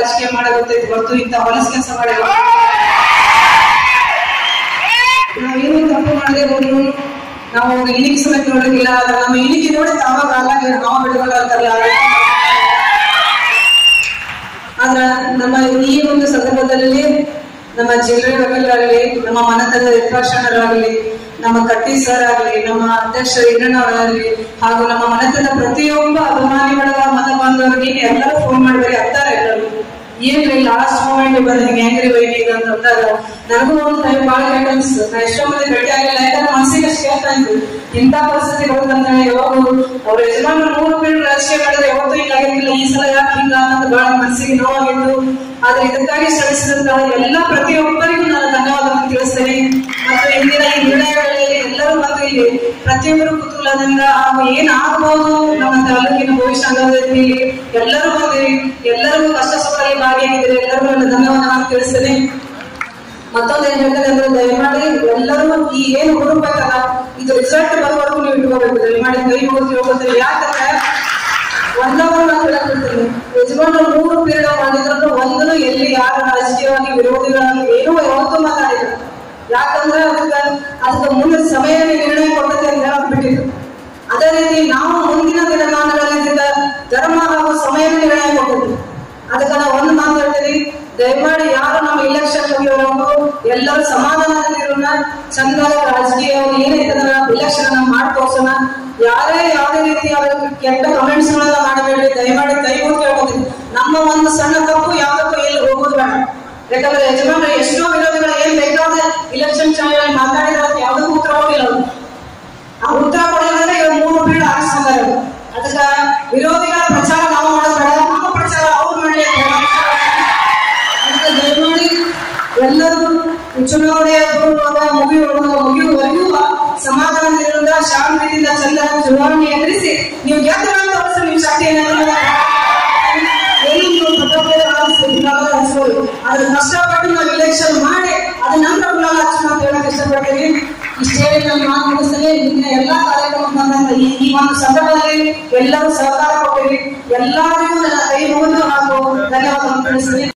ರಾಜಕೀಯ ಮಾಡೋದು ಗೊತ್ತೈತಿ ಹೊರತು ಇಂಥ ಹೊಲಸ್ ಕೆಲಸ ಮಾಡಿಲ್ಲ ನಾವೇನು ತಪ್ಪು ಮಾಡದೆ ಹೋದ್ರು ನಾವು ಅವ್ರ ಇಳಿಕೆ ಸಮೇತ ನೋಡೋದಿಲ್ಲ ಆದ್ರೆ ನಮ್ಮ ಇಳಿಕೆ ನೋಡಿ ತಾವಾಗ ಆದಾಗ ನಾವು ಬಿಡುಗಡೆ ಅಂತಾರಲ್ಲ ಆ ರೀತಿ ಆದ್ರ ನಮ್ಮ ಈ ಒಂದು ಸಂದರ್ಭದಲ್ಲಿ ನಮ್ಮ ಜಿಲ್ಲೆ ವಕೀಲರಾಗಲಿ ನಮ್ಮ ಮನತದ ನಿರ್ಭಾಷಣರಾಗಲಿ ನಮ್ಮ ಕಟ್ಟಿ ಸರ್ ಆಗಲಿ ನಮ್ಮ ಅಧ್ಯಕ್ಷ ಈರಣ್ಣವರಾಗಲಿ ಹಾಗೂ ನಮ್ಮ ಮನತದ ಪ್ರತಿಯೊಬ್ಬ ಅಭಿಮಾನಿಗಳ ಮತ ಬಾಂಧವರಿಗೆ ಎಲ್ಲರೂ ಫೋನ್ ಮಾಡ್ಬೇಡಿ ಅತ್ತಾರ ಎಲ್ಲರೂ ಏನ್ರಿ ಲಾಸ್ಟ್ ಮೂಮೆಂಟ್ ಬಂದ ಹಿಂಗೆ ಹೆಂಗ್ರಿ ವೈನಿ ಇದು ಅಂತ ಅಂದಾಗ ನನಗೂ ಒಂದು ಟೈಮ್ ಭಾಳ ಕೆಟ್ಟ ಅನ್ಸ್ತು ನಾ ಎಷ್ಟೋ ಮಂದಿ ಭೇಟಿ ಆಗಿಲ್ಲ ಯಾಕಂದ್ರೆ ಮನಸ್ಸಿಗೆ ಅಷ್ಟು ಕೇಳ್ತಾ ಇತ್ತು ಇಂಥ ಪರಿಸ್ಥಿತಿ ಬರುತ್ತಂತ ಯಾವಾಗ ಅವ್ರ ಯಜಮಾನ ಮೂರು ಬೀಳು ರಾಜಕೀಯ ಮಾಡಿದ್ರೆ ಯಾವತ್ತೂ ಹಿಂಗಾಗಿರ್ಲಿಲ್ಲ ಈ ಸಲ ಯಾಕೆ ಹಿಂಗ ಅನ್ನೋದು ಬಹಳ ಮನಸ್ಸಿಗೆ ನೋವಾಗಿತ್ತು ಆದ್ರೆ ಇದಕ್ಕಾಗಿ ಶ್ರಮಿಸಿದಂತಹ ಎಲ್ಲ ಪ್ರತಿಯೊಬ್ಬರಿಗೂ ನಾನು ಧನ್ಯವಾದವನ್ನು ತಿಳಿಸ್ತೇನೆ ಮತ್ತು ಇಂದಿನ ಈ ನಿರ್ಣಯಗಳಲ್ಲಿ ಎಲ್ಲರೂ ಮತ್ತು ಇಲ್ಲಿ ಪ್ರತಿಯೊಬ್ಬರು ಕುತೂಹಲದಿಂದ ಹಾಗೂ ಏನ್ ಆಗ್ಬಹುದು ನಮ್ಮ ತಾಲೂಕಿನ ಭವಿಷ್ಯ ಅನ್ನೋದ್ರಲ್ಲಿ ಎಲ್ಲರೂ ಬಂದಿರಿ ಎಲ್ಲರಿಗೂ ಕಷ್ಟ ಸುಖದಲ್ಲಿ ಭಾಗಿಯಾಗಿದ್ದೀರಿ ಎಲ್ಲರಿಗೂ ನನ್ನ ಧನ್ಯವಾದವನ್ನು ತಿಳಿಸ್ತೇನೆ ಮತ್ತೊಂದು ಏನ್ ಹೇಳ್ತಾರೆ ಅಂದ್ರೆ ದಯಮಾಡಿ ಎಲ್ಲರೂ ಈ ಏನು ಹುಡುಕ್ಬೇಕಲ್ಲ ಇದು ರಿಸಲ್ಟ್ ಬರೋವರೆಗೂ ನೀವು ಇಟ್ಕೋಬೇಕು ದಯಮಾಡಿ ಕೈ ಮುಗಿದು ಹೋಗ್ತಾರೆ ಯಾಕಂದ್ರೆ ಒಂದವರು ನಾನು ಹೇಳಕ್ಕಿರ್ತೀನಿ ಯಜಮಾನರು ಮೂರು ಪೀರಿಯಡ್ ಮಾಡಿದ್ರು ಒಂದನು ಎಲ್ಲಿ ಯಾರು ರಾಜಕೀಯವಾಗಿ ವಿರೋಧಿಗಳಾಗಿ ಏನೂ ಯಾವತ್ತೂ ಮಾತಾಡಿದ್ರು ಯಾಕಂದ್ರೆ ಅದಕ್ಕೆ ಅದಕ್ಕೆ ಮುಂದೆ ಸಮಯ ನಿರ್ಣಯ ಕೊಡ್ತದೆ ಅಂತ ಹೇಳಕ್ ಬಿಟ್ಟಿದ್ರು ಅದೇ ರೀತಿ ನಾವು ಮುಂದಿನ ದಿನಮಾನಗಳಲ್ಲಿ ಇದಕ್ಕೆ ಧರ್ಮ ಹಾಗೂ ಸಮಯ ನಿರ್ಣಯ ಕೊಟ್ಟಿದ್ವಿ ಅದಕ್ಕೆ ನಾವು ಒಂದು ಮಾತು ಹೇಳ್ತೀನಿ ದಯಮಾಡಿ ಯಾರು ನಮ್ಮ ಇಲೆಕ್ಷನ್ ಮುಗಿಯೋರು ಎಲ್ಲರೂ ಸಮಾಧಾನದಲ್ಲಿರೋಣ ಚಂದಾದ ರಾಜಕೀಯ ಏನೈತೆ ಇಲೆಕ್ಷನ್ ಅನ್ನ ಮಾಡಿ ತೋರ್ಸೋಣ ಯಾರೇ ಯಾವುದೇ ರೀತಿಯಾದ ಕೆಟ್ಟ ಕಮೆಂಟ್ಸ್ ಗಳನ್ನ ಮಾಡಬೇಡಿ ದಯಮಾಡಿ ಕೈ ಮುಗಿ ಕೇಳ್ಕೊತೀನಿ ನಮ್ಮ ಒಂದು ಸಣ್ಣ ತಪ್ಪು ಯಾವ್ದಕ್ಕೂ ಎಲ್ಲಿ ಹೋಗೋದು ಬೇಡ ಯಾಕಂದ್ರೆ ಯಜಮಾನ ಎಷ್ಟೋ ವಿರೋಧಿಗಳು ಏನ್ ಬೇಕಾದ ಇಲೆಕ್ಷನ್ ಚಾನಲ್ ಮಾತಾಡಿದ್ರೆ ಅದಕ್ಕೆ ಯಾವುದಕ್ಕೂ ಉತ್ತರ ಕೊಟ್ಟಿಲ್ಲ ಅವ್ರು. ಆ ಉತ್ತರ ಕೊಡಲಿಲ್ಲ ಇವಾಗ ಮೂರು ಬೀಳು ಆರಿಸ್ಕೊಂಡಾರೆ ಅವ್ರು. ಅದಕ್ಕ ವಿರೋಧಿಗಳ ಪ್ರಚಾರ ನಾವು ಮಾಡೋದು ಬೇಡ ನಮ್ಮ ಪ್ರಚಾರ ಅವ್ರು ಮಾಡಿ ಅಂತ ಹೇಳೋದು. ಅದಕ್ಕೆ ದಯಮಾಡಿ ಎಲ್ಲರೂ ಈ ಚುನಾವಣೆಯ ಪೂರ್ವದ ಮುಗಿಯುವ ಮುಗಿಯುವವರೆಗೂ ಸಮಾಧಾನದಿಂದ ಶಾಂತಿಯಿಂದ ಚಂದ ಚುನಾವಣೆ ಎದುರಿಸಿ ನೀವು ಗೆದ್ದು ಅಂತ ತೋರಿಸಿ ನೀವು ಶಕ್ತಿಯನ್ನು ಏನು ನೀವು ಪಟಾಕಿ ಹಾರಿಸಿ ಗುಲಾಬಿ ಹಚ್ಬೋದು ಅದ್ರ ಕಷ್ಟಪಟ್ಟು ನಾವು ಇಲೆಕ್ಷನ್ ಮಾಡಿ ಅದ ನಂತರ ಗುಲಾಬಿ ಹಚ್ಚೋಣ ಅಂತ ಹೇಳಕ್ ಇಷ್ಟಪಡ್ತೀನಿ ಇಷ್ಟೇ ಹೇಳಿ ನಾನು ಮಾತು ಮುಗಿಸ್ತೇನೆ ಇನ್ನ ಎಲ್ಲಾ ಕಾರ್ಯಕ್ರಮಕ್ಕೆ ಬಂದಂತ ಈ ಈ ಒಂದು ಸಂದರ್ಭದಲ್ಲಿ ಎಲ್ಲರೂ ಸಹಕಾರ ಕೊಟ್ಟಿರಿ ಎಲ್ಲರಿಗೂ ನನ್ನ ಕೈ ಮುಗಿದು ಹಾಗೂ ಧನ್ಯವಾದವನ್ನು ತಿಳಿಸ್ತೀನಿ